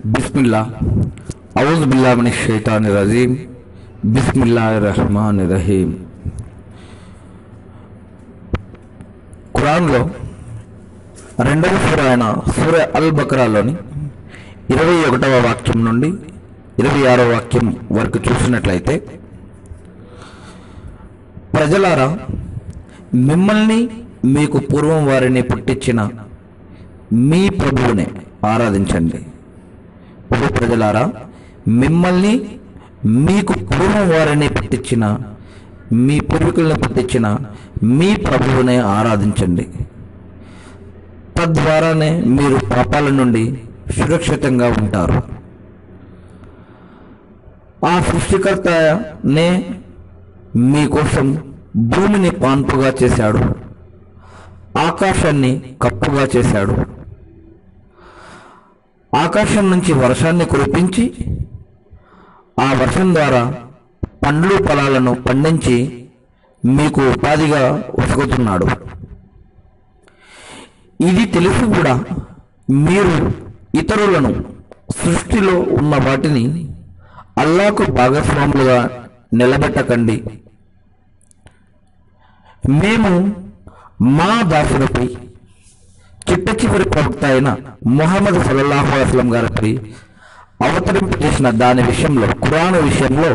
బిస్మిల్లా ఔజ్ బిల్లా మిన షైతాన్ రజీం బిస్మిల్లా రహమాన్ రహీం ఖురాన్లో రెండవ సూర అయిన సూర్య అల్ బక్రాలోని ఇరవై ఒకటవ వాక్యం నుండి ఇరవై ఆరవ వాక్యం వరకు చూసినట్లయితే ప్రజలారా మిమ్మల్ని మీకు పూర్వం వారిని పుట్టించిన మీ ప్రభువునే ఆరాధించండి ఓ ప్రజలారా మిమ్మల్ని మీకు పూర్వం వారిని పుట్టించిన మీ పూర్వీకులను పుట్టించిన మీ ప్రభువునే ఆరాధించండి తద్వారానే మీరు పాపాల నుండి సురక్షితంగా ఉంటారు ఆ సృష్టికర్తనే మీకోసం భూమిని పాన్పుగా చేశాడు ఆకాశాన్ని కప్పుగా చేశాడు ఆకాశం నుంచి వర్షాన్ని కురిపించి ఆ వర్షం ద్వారా పండ్లు పొలాలను పండించి మీకు ఉపాధిగా ఉసుకుతున్నాడు ఇది తెలిసి కూడా మీరు ఇతరులను సృష్టిలో ఉన్న వాటిని అల్లాకు భాగస్వాములుగా నిలబెట్టకండి మేము మా దాసులపై చిట్ట చివరి ప్రవక్త అయిన ముహమ్మద్ సల్లల్లాహు అస్లం గారిపై అవతరింపజేసిన దాని విషయంలో ఖురాన్ విషయంలో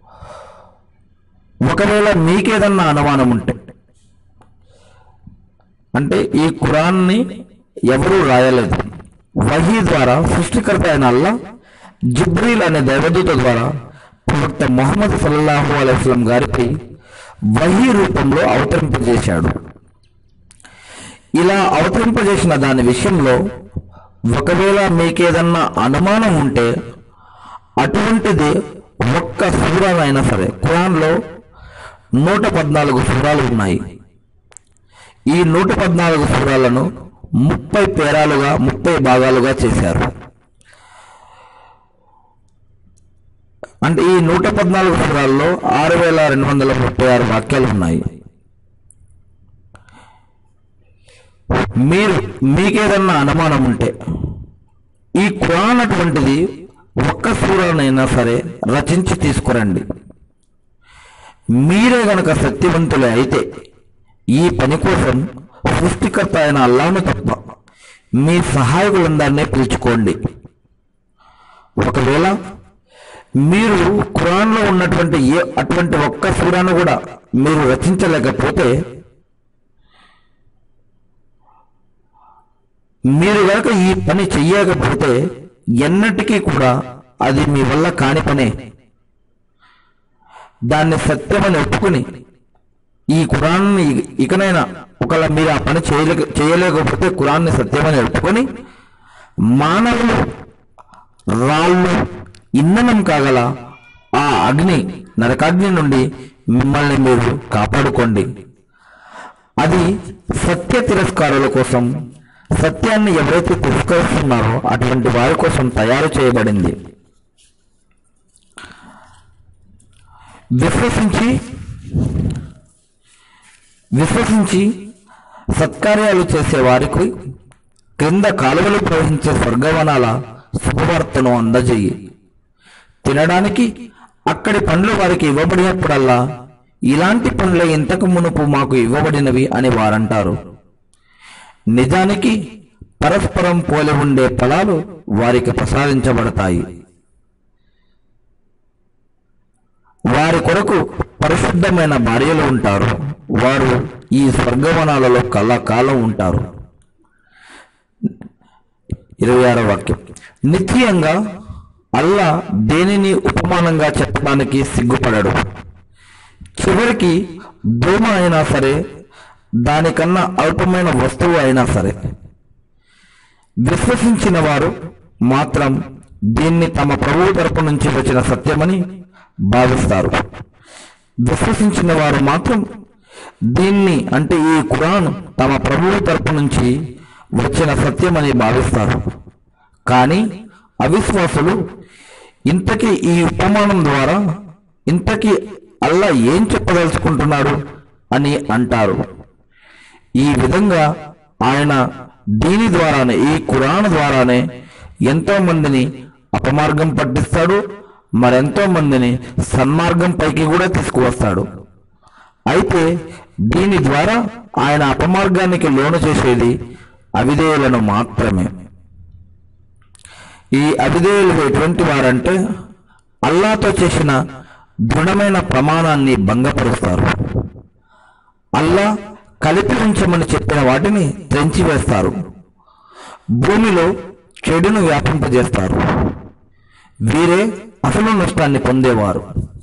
ఒకవేళ మీకేదన్నా అనుమానం ఉంటే అంటే ఈ ఖురాన్ని ఎవరూ రాయలేదు వహీ ద్వారా సృష్టికర్త అయిన అల్లా జిబ్రీల్ అనే దేవదూత ద్వారా ప్రవక్త ముహమ్మద్ సల్లల్లాహు అలైస్లం గారిపై వహీ రూపంలో అవతరింపజేశాడు ఇలా అవతరింపజేసిన దాని విషయంలో ఒకవేళ మీకేదన్నా అనుమానం ఉంటే అటువంటిది ఒక్క సూరానైనా సరే ఖురాన్లో నూట పద్నాలుగు సూరాలు ఉన్నాయి ఈ నూట పద్నాలుగు సూరాలను ముప్పై పేరాలుగా ముప్పై భాగాలుగా చేశారు అంటే ఈ నూట పద్నాలుగు సూరాల్లో ఆరు వేల రెండు వందల ముప్పై ఆరు వాక్యాలు ఉన్నాయి మీరు మీకేదన్నా అనుమానం ఉంటే ఈ ఖురాన్ అటువంటిది ఒక్క సూరానైనా సరే రచించి తీసుకురండి మీరే గనక సత్యవంతులే అయితే ఈ పని కోసం సృష్టికర్త అయిన అల్లాను తప్ప మీ సహాయకులందరినీ పిలుచుకోండి ఒకవేళ మీరు ఖురాన్లో ఉన్నటువంటి ఏ అటువంటి ఒక్క సూరాను కూడా మీరు రచించలేకపోతే మీరు గనక ఈ పని చెయ్యకపోతే ఎన్నటికీ కూడా అది మీ వల్ల కాని పనే దాన్ని సత్యమని ఒప్పుకుని ఈ ఖురాన్ని ఇకనైనా ఒకవేళ మీరు ఆ పని చేయలేక చేయలేకపోతే ఖురాన్ని సత్యమని ఒప్పుకొని మానవులు రాళ్ళు ఇంధనం కాగల ఆ అగ్ని నరకాగ్ని నుండి మిమ్మల్ని మీరు కాపాడుకోండి అది సత్య తిరస్కారుల కోసం సత్యాన్ని ఎవరైతే తిరస్కరిస్తున్నారో అటువంటి వారి కోసం తయారు చేయబడింది విశ్వసించి విశ్వసించి సత్కార్యాలు చేసే వారికి క్రింద కాలువలు ప్రవహించే స్వర్గవనాల శుభవార్తను అందజేయి తినడానికి అక్కడి పండ్లు వారికి ఇవ్వబడినప్పుడల్లా ఇలాంటి పండ్లే ఇంతకు మునుపు మాకు ఇవ్వబడినవి అని వారంటారు నిజానికి పరస్పరం పోలి ఉండే ఫలాలు వారికి ప్రసాదించబడతాయి వారి కొరకు పరిశుద్ధమైన భార్యలు ఉంటారు వారు ఈ స్వర్గవనాలలో కళ్ళకాలం ఉంటారు ఇరవై ఆరో వాక్యం నిత్యంగా అల్లా దేనిని ఉపమానంగా చెప్పడానికి సిగ్గుపడడు చివరికి దోమ అయినా సరే దానికన్నా అల్పమైన వస్తువు అయినా సరే విశ్వసించిన వారు మాత్రం దీన్ని తమ ప్రభువు తరపు నుంచి వచ్చిన సత్యమని భావిస్తారు విశ్వసించిన వారు మాత్రం దీన్ని అంటే ఈ ఖురాన్ తమ ప్రభువు తరపు నుంచి వచ్చిన సత్యమని భావిస్తారు కానీ అవిశ్వాసులు ఇంతకీ ఈ ఉపమానం ద్వారా ఇంతకీ అల్లా ఏం చెప్పదలుచుకుంటున్నాడు అని అంటారు ఈ విధంగా ఆయన దీని ద్వారానే ఈ ఖురాన్ ద్వారానే ఎంతో మందిని అపమార్గం పట్టిస్తాడు మరెంతో మందిని సన్మార్గం పైకి కూడా తీసుకువస్తాడు అయితే దీని ద్వారా ఆయన అపమార్గానికి లోను చేసేది అవిధేయులను మాత్రమే ఈ అవిధేయులు ఎటువంటి వారంటే అల్లాతో చేసిన దృఢమైన ప్రమాణాన్ని భంగపరుస్తారు అల్లా కలిపి ఉంచమని చెప్పిన వాటిని తెంచివేస్తారు భూమిలో చెడును వ్యాపింపజేస్తారు వీరే అసలు నష్టాన్ని పొందేవారు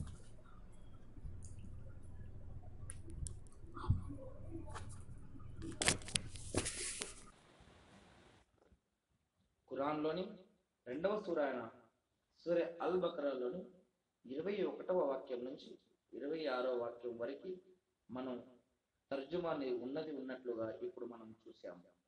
ఖురాన్లోని రెండవ సూర అయిన సూర్య అల్ బకరాలోని ఇరవై ఒకటవ వాక్యం నుంచి ఇరవై ఆరో వాక్యం వరకు మనం తర్జుమాని ఉన్నది ఉన్నట్లుగా ఇప్పుడు మనం చూసాము